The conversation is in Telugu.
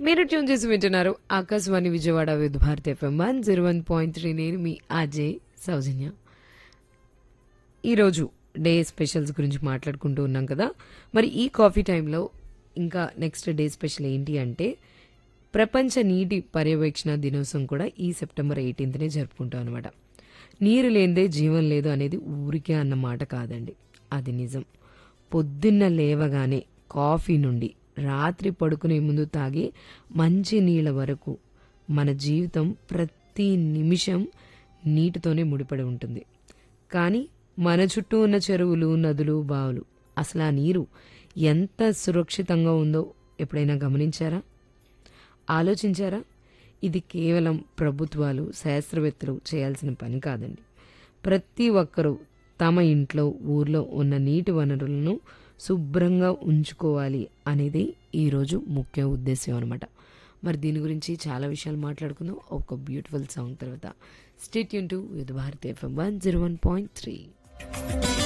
మీరు ట్యూన్ చేసి వింటున్నారు Akashvani Vijayawada with Bharat FM one zero one point three నేను మీ అజయ్ సౌజన్య ఈరోజు డే స్పెషల్స్ గురించి మాట్లాడుకుంటూ ఉన్నాం కదా మరి ఈ కాఫీ టైంలో ఇంకా నెక్స్ట్ డే స్పెషల్ ఏంటి అంటే ప్రపంచ నీటి పర్యవేక్షణ దినోత్సవం కూడా ఈ సెప్టెంబర్ ఎయిటీన్త్నే జరుపుకుంటాం అనమాట నీరు లేనిదే జీవం లేదు అనేది ఊరికే అన్న మాట కాదండి అది నిజం పొద్దున్న లేవగానే కాఫీ నుండి రాత్రి పడుకునే ముందు తాగే మంచి నీళ్ళ వరకు మన జీవితం ప్రతి నిమిషం నీటితోనే ముడిపడి ఉంటుంది కానీ మన చుట్టూ ఉన్న చెరువులు నదులు బావులు అసలు ఆ నీరు ఎంత సురక్షితంగా ఉందో ఎప్పుడైనా గమనించారా ఆలోచించారా ఇది కేవలం ప్రభుత్వాలు శాస్త్రవేత్తలు చేయాల్సిన పని కాదండి ప్రతి ఒక్కరూ తమ ఇంట్లో ఊర్లో ఉన్న నీటి వనరులను శుభ్రంగా ఉంచుకోవాలి అనేది ఈరోజు ముఖ్య ఉద్దేశం అనమాట మరి దీని గురించి చాలా విషయాలు మాట్లాడుకుందాం ఒక బ్యూటిఫుల్ సాంగ్ తర్వాత stay tuned to with Bharat FM one zero one point three